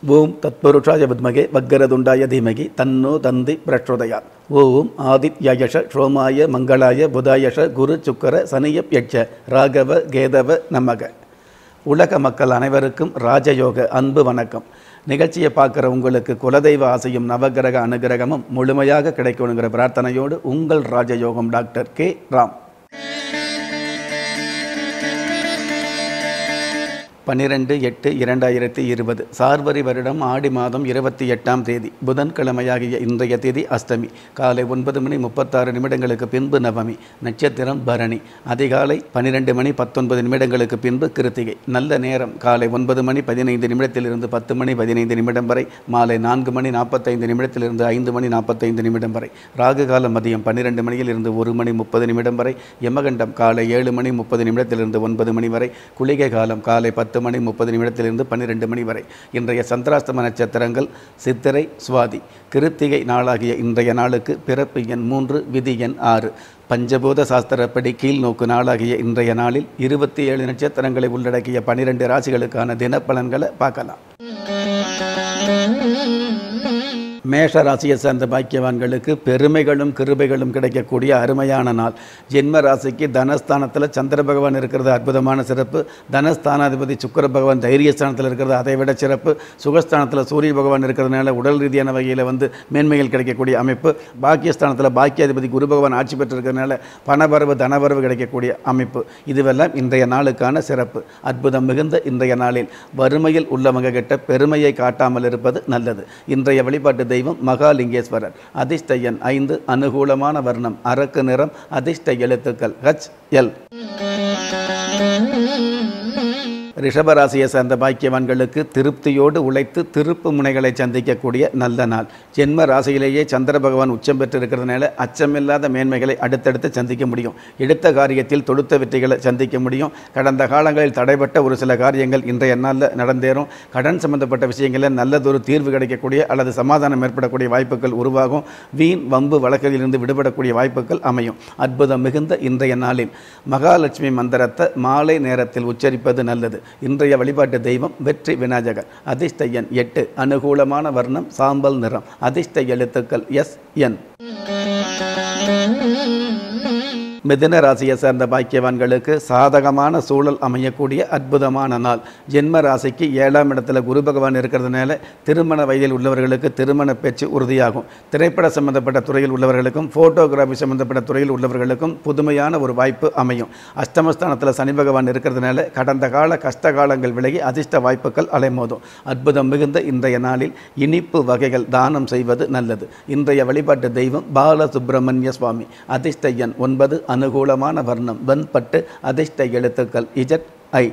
ஓம் தத்புருஷாய வித்மகே வக்கரதுண்டாய தீமகி தன்னோ தந்தி பிரச்சோதயா ஓம் ஆதித்யயஷ சோமாய மங்களாய புதாயஷ குரு சுக்கர சனியப் யட்ச ராகவ கேதவ நமக உலக மக்கள் அனைவருக்கும் ராஜயோக அன்பு வணக்கம் நிகழ்ச்சியை பார்க்குற உங்களுக்கு குலதெய்வ ஆசையும் நவகிரக அனுகிரகமும் முழுமையாக கிடைக்கணுங்கிற பிரார்த்தனையோடு உங்கள் ராஜயோகம் டாக்டர் கே ராம் பன்னிரெண்டு எட்டு இரண்டாயிரத்தி இருபது சார்வரி வருடம் ஆடி மாதம் இருபத்தி எட்டாம் தேதி புதன்கிழமையாகிய இன்றைய தேதி அஷ்டமி காலை ஒன்பது மணி முப்பத்தாறு நிமிடங்களுக்கு பின்பு நவமி நட்சத்திரம் பரணி அதிகாலை பன்னிரெண்டு மணி பத்தொன்பது நிமிடங்களுக்கு பின்பு கிருத்திகை நல்ல நேரம் காலை ஒன்பது மணி பதினைந்து நிமிடத்திலிருந்து பத்து மணி பதினைந்து நிமிடம் வரை மாலை நான்கு மணி நாற்பத்தைந்து நிமிடத்திலிருந்து ஐந்து மணி நாற்பத்தைந்து நிமிடம் வரை ராகு காலம் மதியம் பன்னிரெண்டு மணியில் இருந்து ஒரு மணி முப்பது நிமிடம் வரை யமகண்டம் காலை ஏழு மணி முப்பது நிமிடத்திலிருந்து ஒன்பது மணி வரை குளிகை காலம் காலை பத்து மணி முப்பது நிமிடத்திலிருந்து பன்னிரெண்டு மணி வரை இன்றைய சந்திராஸ்தம நட்சத்திரங்கள் சித்திரை சுவாதி கிருத்திகை நாளாகிய இன்றைய நாளுக்கு பிறப்பு எண் மூன்று விதி எண் ஆறு பஞ்சபூத சாஸ்திரப்படி கீழ் நோக்கு நாளாகிய இன்றைய நாளில் இருபத்தி ஏழு நட்சத்திரங்களை உள்ளடக்கிய பனிரெண்டு ராசிகளுக்கான தினப்பலன்களை பார்க்கலாம் மேஷ ராசியை சேர்ந்த பாக்கியவான்களுக்கு பெருமைகளும் கிருபைகளும் கிடைக்கக்கூடிய அருமையான நாள் ஜென்ம ராசிக்கு தனஸ்தானத்தில் சந்திர பகவான் இருக்கிறது அற்புதமான சிறப்பு தனஸ்தானாதிபதி சுக்கர பகவான் தைரியஸ்தானத்தில் இருக்கிறது அதை விட சிறப்பு சுகஸ்தானத்தில் சூரிய பகவான் இருக்கிறதுனால உடல் ரீதியான வகையில் வந்து மேன்மைகள் கிடைக்கக்கூடிய அமைப்பு பாக்கியஸ்தானத்தில் பாக்கியாதிபதி குரு பகவான் ஆட்சி பெற்றிருக்கிறதுனால பணவரவு தனவரவு கிடைக்கக்கூடிய அமைப்பு இதுவெல்லாம் இன்றைய நாளுக்கான சிறப்பு அற்புதம் மிகுந்த இன்றைய நாளில் வறுமையில் உள்ளவங்க கிட்ட பெருமையை காட்டாமல் இருப்பது நல்லது இன்றைய வழிபாட்டு தெய்வம் மகாலிங்கேஸ்வரர் அதிர்ஷ்ட எண் ஐந்து அனுகூலமான வர்ணம் அரக்கு நிறம் அதிர்ஷ்ட எழுத்துக்கள் ஹச் எல் ரிஷபராசியை சேர்ந்த பாக்கியவான்களுக்கு திருப்தியோடு உழைத்து திருப்பு முனைகளை சந்திக்கக்கூடிய நல்ல நாள் ஜென்ம ராசியிலேயே சந்திர பகவான் உச்சம் பெற்று இருக்கிறதுனால அச்சமில்லாத மேன்மைகளை அடுத்தடுத்து சந்திக்க முடியும் எடுத்த காரியத்தில் தொடுத்த வெற்றிகளை சந்திக்க முடியும் கடந்த காலங்களில் தடைப்பட்ட ஒரு சில காரியங்கள் இன்றைய நாளில் நடந்தேறும் கடன் சம்பந்தப்பட்ட விஷயங்களில் நல்லதொரு தீர்வு கிடைக்கக்கூடிய அல்லது சமாதானம் ஏற்படக்கூடிய வாய்ப்புகள் உருவாகும் வீண் வம்பு வழக்கிலிருந்து விடுபடக்கூடிய வாய்ப்புகள் அமையும் அற்புதம் மிகுந்த இன்றைய நாளில் மகாலட்சுமி மந்திரத்தை மாலை நேரத்தில் உச்சரிப்பது நல்லது இன்றைய வழிபாட்டு தெய்வம் வெற்றி விநாயகர் அதிர்ஷ்ட எண் எட்டு அனுகூலமான வர்ணம் சாம்பல் நிறம் அதிர்ஷ்ட எழுத்துக்கள் எஸ் என் மிதுன ராசியை சேர்ந்த பாக்கியவான்களுக்கு சாதகமான சூழல் அமையக்கூடிய அற்புதமான நாள் ஜென்ம ராசிக்கு ஏழாம் இடத்துல குரு பகவான் இருக்கிறதுனால திருமண வயதில் உள்ளவர்களுக்கு திருமண பேச்சு உறுதியாகும் திரைப்பட சம்பந்தப்பட்ட துறையில் உள்ளவர்களுக்கும் ஃபோட்டோகிராஃபி சம்பந்தப்பட்ட துறையில் உள்ளவர்களுக்கும் புதுமையான ஒரு வாய்ப்பு அமையும் அஷ்டமஸ்தானத்தில் சனி பகவான் இருக்கிறதுனால கடந்த கால கஷ்ட காலங்கள் விலகி அதிர்ஷ்ட வாய்ப்புகள் அலைமோதும் அற்புதம் மிகுந்த இன்றைய நாளில் இனிப்பு வகைகள் தானம் செய்வது நல்லது இன்றைய வழிபாட்டு தெய்வம் பால சுப்பிரமணிய சுவாமி அதிர்ஷ்ட எண் ஒன்பது அனுகூலமான வர்ணம் வெண்பட்டு அதிர்ஷ்ட எழுத்துக்கள் இஜட் ஐ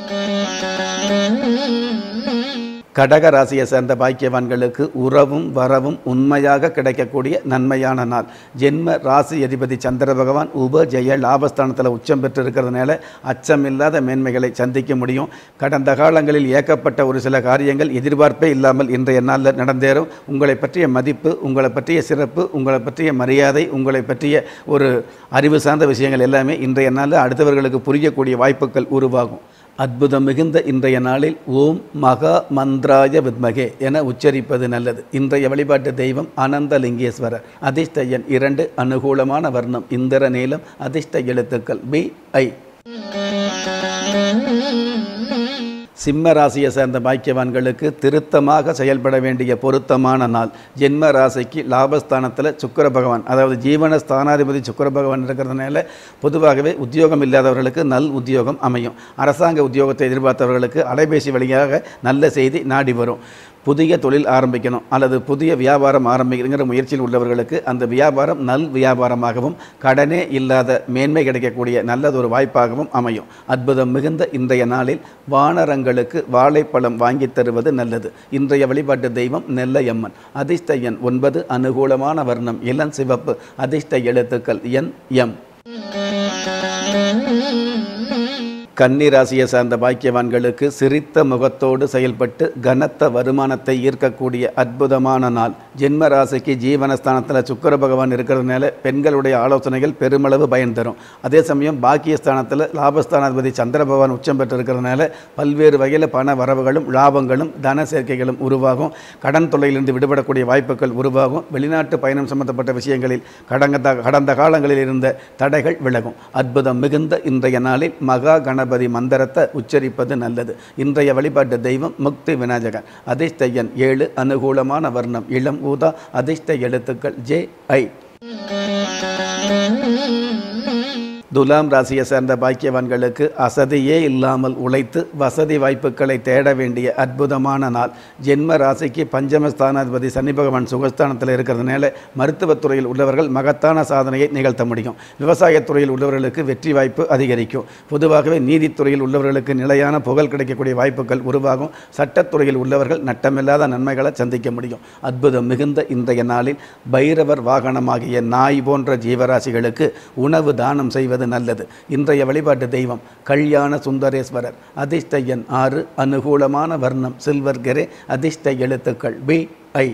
கடக ராசியை சேர்ந்த பாக்கியவான்களுக்கு உறவும் வரவும் உண்மையாக கிடைக்கக்கூடிய நன்மையான நாள் ஜென்ம ராசி அதிபதி சந்திர பகவான் உப ஜெய லாபஸ்தானத்தில் உச்சம் பெற்றிருக்கிறதுனால அச்சமில்லாத மேன்மைகளை சந்திக்க முடியும் கடந்த காலங்களில் ஏக்கப்பட்ட ஒரு சில காரியங்கள் எதிர்பார்ப்பே இல்லாமல் இன்றைய நாளில் நடந்தேறும் உங்களை பற்றிய மதிப்பு உங்களை பற்றிய சிறப்பு உங்களை பற்றிய மரியாதை உங்களை பற்றிய ஒரு அறிவு சார்ந்த விஷயங்கள் எல்லாமே இன்றைய நாளில் அடுத்தவர்களுக்கு புரியக்கூடிய வாய்ப்புகள் உருவாகும் அற்புதம் மிகுந்த இன்றைய நாளில் ஓம் மகா மந்த்ராய வித்மகே என உச்சரிப்பது நல்லது இன்றைய வழிபாட்டு தெய்வம் அனந்தலிங்கேஸ்வரர் அதிர்ஷ்ட எண் இரண்டு அனுகூலமான வர்ணம் இந்திர நீலம் அதிர்ஷ்ட எழுத்துக்கள் பி ஐ சிம்ம ராசியை சேர்ந்த பாக்கியவான்களுக்கு திருத்தமாக செயல்பட வேண்டிய பொருத்தமான நாள் ஜென்ம ராசிக்கு லாபஸ்தானத்தில் சுக்கர பகவான் அதாவது ஜீவன ஸ்தானாதிபதி சுக்கர பகவான் இருக்கிறதுனால பொதுவாகவே உத்தியோகம் இல்லாதவர்களுக்கு நல் உத்தியோகம் அமையும் அரசாங்க உத்தியோகத்தை எதிர்பார்த்தவர்களுக்கு அலைபேசி வழியாக நல்ல செய்தி நாடி வரும் புதிய தொழில் ஆரம்பிக்கணும் அல்லது புதிய வியாபாரம் ஆரம்பிக்கிற முயற்சியில் உள்ளவர்களுக்கு அந்த வியாபாரம் நல் வியாபாரமாகவும் கடனே இல்லாத மேன்மை கிடைக்கக்கூடிய நல்லதொரு வாய்ப்பாகவும் அமையும் அற்புதம் மிகுந்த இன்றைய நாளில் வானரங்களுக்கு வாழைப்பழம் வாங்கித் தருவது நல்லது இன்றைய வழிபாட்டு தெய்வம் நெல்லையம்மன் அதிர்ஷ்ட எண் ஒன்பது அனுகூலமான வர்ணம் இளம் சிவப்பு அதிர்ஷ்ட எழுத்துக்கள் என் எம் கன்னி ராசியை சார்ந்த பாக்கியவான்களுக்கு சிரித்த முகத்தோடு செயல்பட்டு கனத்த வருமானத்தை ஈர்க்கக்கூடிய அற்புதமான நாள் ஜென்ம ராசிக்கு ஜீவனஸ்தானத்தில் சுக்கர பகவான் இருக்கிறதுனால பெண்களுடைய ஆலோசனைகள் பெருமளவு பயன் தரும் அதே சமயம் பாக்கியஸ்தானத்தில் லாபஸ்தானாதிபதி சந்திர பகவான் உச்சம் பெற்று இருக்கிறதுனால பல்வேறு வகையில் பண வரவுகளும் லாபங்களும் தன சேர்க்கைகளும் உருவாகும் கடன் தொல்லையிலிருந்து விடுபடக்கூடிய வாய்ப்புகள் உருவாகும் வெளிநாட்டு பயணம் சம்பந்தப்பட்ட விஷயங்களில் கடந்த கடந்த காலங்களில் இருந்த தடைகள் விலகும் அற்புதம் மிகுந்த இன்றைய நாளில் மகா கணபதி மந்திரத்தை உச்சரிப்பது நல்லது இன்றைய வழிபாட்டு தெய்வம் முக்தி விநாயகர் அதிர்ஷ்ட எண் ஏழு அனுகூலமான வர்ணம் இளம் ஊதா அதிர்ஷ்ட எழுத்துக்கள் ஜே ஐ துலாம் ராசியை சேர்ந்த பாக்கியவான்களுக்கு அசதியே இல்லாமல் உழைத்து வசதி வாய்ப்புகளை தேட வேண்டிய அற்புதமான நாள் ஜென்ம ராசிக்கு பஞ்சமஸ்தானாதிபதி சனி பகவான் சுகஸ்தானத்தில் இருக்கிறதுனால மருத்துவத்துறையில் உள்ளவர்கள் மகத்தான சாதனையை நிகழ்த்த முடியும் விவசாயத்துறையில் உள்ளவர்களுக்கு வெற்றி வாய்ப்பு அதிகரிக்கும் பொதுவாகவே நீதித்துறையில் உள்ளவர்களுக்கு நிலையான புகழ் கிடைக்கக்கூடிய வாய்ப்புகள் உருவாகும் சட்டத்துறையில் உள்ளவர்கள் நட்டமில்லாத நன்மைகளை சந்திக்க முடியும் அற்புதம் மிகுந்த இன்றைய நாளில் பைரவர் வாகனமாகிய நாய் போன்ற ஜீவராசிகளுக்கு உணவு தானம் செய்வது நல்லது இன்றைய வழிபாட்டு தெய்வம் கல்யாண சுந்தரேஸ்வரர் அதிர்ஷ்ட எண் ஆறு அனுகூலமான வர்ணம் சில்வர் கெரே அதிர்ஷ்ட எழுத்துக்கள் பி ஐ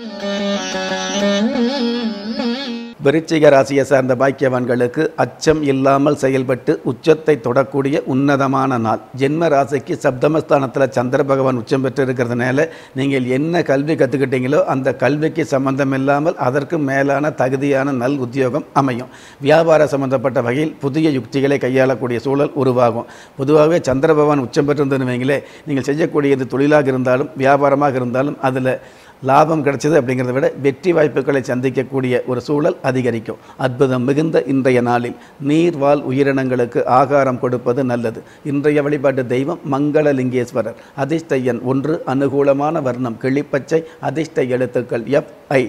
விருச்சிக ராசியை சார்ந்த பாக்கியவான்களுக்கு அச்சம் இல்லாமல் செயல்பட்டு உச்சத்தை தொடக்கூடிய உன்னதமான நாள் ஜென்ம ராசிக்கு சப்தமஸ்தானத்தில் சந்திர பகவான் உச்சம் பெற்று இருக்கிறதுனால நீங்கள் என்ன கல்வி கற்றுக்கிட்டீங்களோ அந்த கல்விக்கு சம்பந்தம் இல்லாமல் அதற்கு மேலான தகுதியான நல் உத்தியோகம் அமையும் வியாபார சம்பந்தப்பட்ட வகையில் புதிய யுக்திகளை கையாளக்கூடிய சூழல் உருவாகும் பொதுவாகவே சந்திர பகவான் உச்சம் பெற்றிருந்ததுன்னு வைங்களே நீங்கள் செய்யக்கூடியது தொழிலாக இருந்தாலும் வியாபாரமாக இருந்தாலும் அதில் லாபம் கிடைச்சது அப்படிங்கிறத விட வெற்றி வாய்ப்புகளை சந்திக்கக்கூடிய ஒரு சூழல் அதிகரிக்கும் அற்புதம் மிகுந்த இன்றைய நாளில் நீர்வாழ் உயிரினங்களுக்கு ஆகாரம் கொடுப்பது நல்லது இன்றைய வழிபாட்டு தெய்வம் மங்களலிங்கேஸ்வரர் அதிர்ஷ்ட எண் ஒன்று அனுகூலமான வர்ணம் கிளிப்பச்சை அதிர்ஷ்ட எழுத்துக்கள் எஃப் ஐ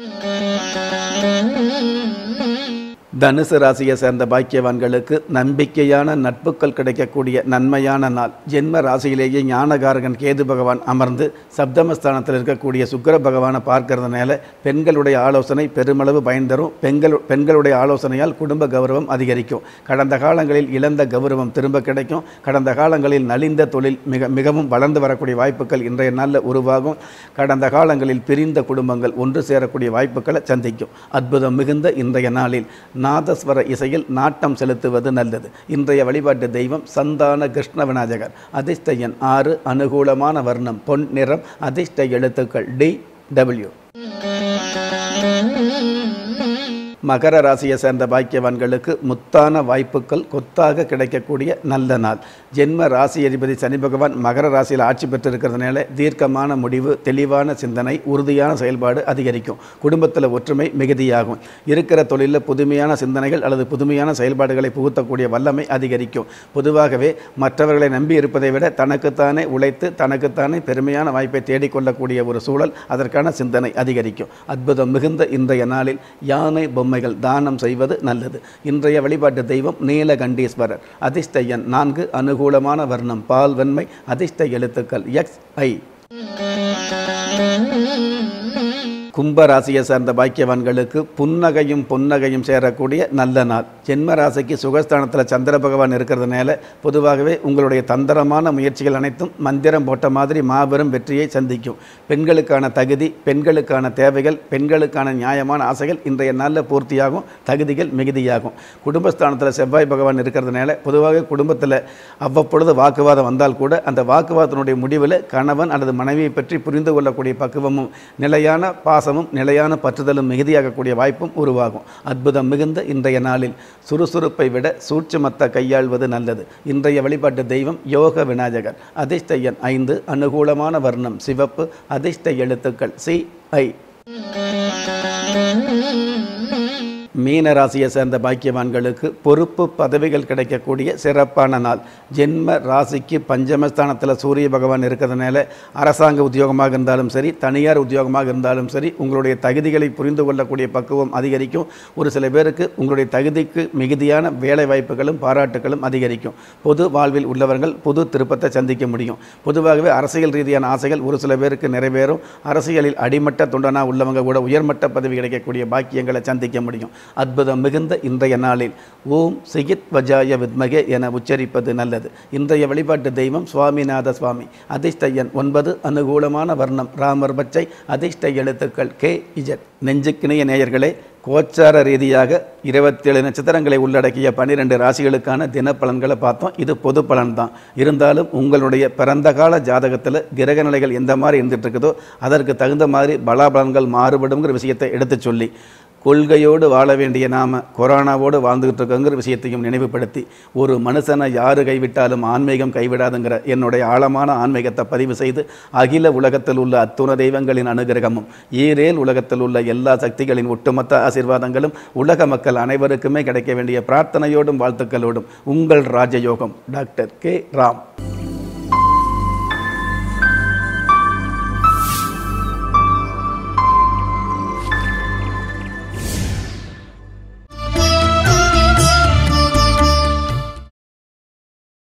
தனுசு ராசியை சேர்ந்த பாக்கியவான்களுக்கு நம்பிக்கையான நட்புகள் கிடைக்கக்கூடிய நன்மையான நாள் ஜென்ம ராசியிலேயே ஞானகாரகன் கேது பகவான் அமர்ந்து சப்தமஸ்தானத்தில் இருக்கக்கூடிய சுக்கர பகவானை பார்க்கறதுனால பெண்களுடைய ஆலோசனை பெருமளவு பயன் தரும் பெண்கள் பெண்களுடைய ஆலோசனையால் குடும்ப கௌரவம் அதிகரிக்கும் கடந்த காலங்களில் இழந்த கௌரவம் திரும்ப கிடைக்கும் கடந்த காலங்களில் நலிந்த தொழில் மிக மிகவும் வளர்ந்து வரக்கூடிய வாய்ப்புகள் இன்றைய நாளில் உருவாகும் கடந்த காலங்களில் பிரிந்த குடும்பங்கள் ஒன்று சேரக்கூடிய வாய்ப்புகளை சந்திக்கும் அற்புதம் மிகுந்த இன்றைய நாளில் நாதஸ்வர இசையில் நாட்டம் செலுத்துவது நல்லது இன்றைய வழிபாட்டு தெய்வம் சந்தான கிருஷ்ண விநாயகர் அதிர்ஷ்ட எண் ஆறு அனுகூலமான வர்ணம் பொன் நிறம் அதிர்ஷ்ட எழுத்துக்கள் டி டபிள்யூ மகர ராசியை சேர்ந்த பாக்கியவான்களுக்கு முத்தான வாய்ப்புகள் கொத்தாக கிடைக்கக்கூடிய நல்ல நாள் ஜென்ம ராசி அதிபதி சனி பகவான் மகர ராசியில் ஆட்சி பெற்றிருக்கிறதுனால தீர்க்கமான முடிவு தெளிவான சிந்தனை உறுதியான செயல்பாடு அதிகரிக்கும் குடும்பத்தில் ஒற்றுமை மிகுதியாகும் இருக்கிற தொழிலில் புதுமையான சிந்தனைகள் அல்லது புதுமையான செயல்பாடுகளை புகுத்தக்கூடிய வல்லமை அதிகரிக்கும் பொதுவாகவே மற்றவர்களை நம்பி இருப்பதை விட தனக்குத்தானே உழைத்து தனக்குத்தானே பெருமையான வாய்ப்பை தேடிக்கொள்ளக்கூடிய ஒரு சூழல் அதற்கான சிந்தனை அதிகரிக்கும் அற்புதம் மிகுந்த இன்றைய நாளில் யானை பொம்மைகள் தானம் செய்வது நல்லது இன்றைய வழிபாட்டு தெய்வம் நீலகண்டீஸ்வரர் அதிர்ஷ்ட எண் நான்கு அனுகூலமான வர்ணம் பால் வெண்மை அதிர்ஷ்ட எழுத்துக்கள் எக்ஸ் ஐ கும்ப ராசியை சார்ந்த பாக்கியவான்களுக்கு புன்னகையும் பொன்னகையும் சேரக்கூடிய நல்ல நாள் ஜென்ம ராசிக்கு சுகஸ்தானத்தில் சந்திர பகவான் இருக்கிறதுனால பொதுவாகவே உங்களுடைய தந்திரமான முயற்சிகள் அனைத்தும் மந்திரம் போட்ட மாதிரி மாபெரும் வெற்றியை சந்திக்கும் பெண்களுக்கான தகுதி பெண்களுக்கான தேவைகள் பெண்களுக்கான நியாயமான ஆசைகள் இன்றைய நாளில் பூர்த்தியாகும் தகுதிகள் மிகுதியாகும் குடும்பஸ்தானத்தில் செவ்வாய் பகவான் இருக்கிறதுனால பொதுவாக குடும்பத்தில் அவ்வப்பொழுது வாக்குவாதம் வந்தால் கூட அந்த வாக்குவாதத்தினுடைய முடிவில் கணவன் அல்லது மனைவியை பற்றி புரிந்து கொள்ளக்கூடிய பக்குவமும் நிலையான பாசமும் நிலையான பற்றுதலும் மிகுதியாகக்கூடிய வாய்ப்பும் உருவாகும் அற்புதம் மிகுந்த இன்றைய நாளில் சுறுசுறுப்பை விட சூட்சுமத்தை கையாள்வது நல்லது இன்றைய வழிபாட்டு தெய்வம் யோக விநாயகர் அதிர்ஷ்ட எண் ஐந்து அனுகூலமான வர்ணம் சிவப்பு அதிர்ஷ்ட எழுத்துக்கள் சி ஐ மீன ராசியை சேர்ந்த பாக்கியவான்களுக்கு பொறுப்பு பதவிகள் கிடைக்கக்கூடிய சிறப்பான நாள் ஜென்ம ராசிக்கு பஞ்சமஸ்தானத்தில் சூரிய பகவான் இருக்கிறதுனால அரசாங்க உத்தியோகமாக இருந்தாலும் சரி தனியார் உத்தியோகமாக இருந்தாலும் சரி உங்களுடைய தகுதிகளை புரிந்து கொள்ளக்கூடிய பக்குவம் அதிகரிக்கும் ஒரு சில பேருக்கு உங்களுடைய தகுதிக்கு மிகுதியான வேலை வாய்ப்புகளும் பாராட்டுகளும் அதிகரிக்கும் பொது வாழ்வில் உள்ளவர்கள் புது திருப்பத்தை சந்திக்க முடியும் பொதுவாகவே அரசியல் ரீதியான ஆசைகள் ஒரு சில பேருக்கு நிறைவேறும் அரசியலில் அடிமட்ட தொண்டனா உள்ளவங்க கூட உயர்மட்ட பதவி கிடைக்கக்கூடிய பாக்கியங்களை சந்திக்க முடியும் அற்புதம் மிகுந்த இன்றைய நாளில் ஓம் சிகித் வஜாய வித்மகே என உச்சரிப்பது நல்லது இன்றைய வழிபாட்டு தெய்வம் சுவாமிநாத சுவாமி அதிர்ஷ்ட எண் ஒன்பது அனுகூலமான வர்ணம் ராமர் பச்சை அதிர்ஷ்ட எழுத்துக்கள் கே இஜட் நெஞ்சுக்கிணைய நேயர்களே கோச்சார ரீதியாக இருபத்தேழு நட்சத்திரங்களை உள்ளடக்கிய பன்னிரெண்டு ராசிகளுக்கான தினப்பலன்களை பார்த்தோம் இது பொது பலன் தான் இருந்தாலும் உங்களுடைய பிறந்த கால ஜாதகத்தில் கிரக நிலைகள் எந்த மாதிரி இருந்துட்டு இருக்குதோ அதற்கு தகுந்த மாதிரி பலாபலன்கள் மாறுபடுங்கிற விஷயத்தை எடுத்து சொல்லி கொள்கையோடு வாழ வேண்டிய நாம கொரோனாவோடு வாழ்ந்துகிட்டு இருக்கோங்கிற விஷயத்தையும் நினைவுபடுத்தி ஒரு மனுஷனை யாரு கைவிட்டாலும் ஆன்மீகம் கைவிடாதுங்கிற என்னுடைய ஆழமான ஆன்மீகத்தை பதிவு செய்து அகில உலகத்தில் உள்ள அத்துண தெய்வங்களின் அனுகிரகமும் ஈரேல் உலகத்தில் உள்ள எல்லா சக்திகளின் ஒட்டுமொத்த ஆசீர்வாதங்களும் உலக மக்கள் அனைவருக்குமே கிடைக்க வேண்டிய பிரார்த்தனையோடும் வாழ்த்துக்களோடும் உங்கள் ராஜயோகம் டாக்டர் கே ராம்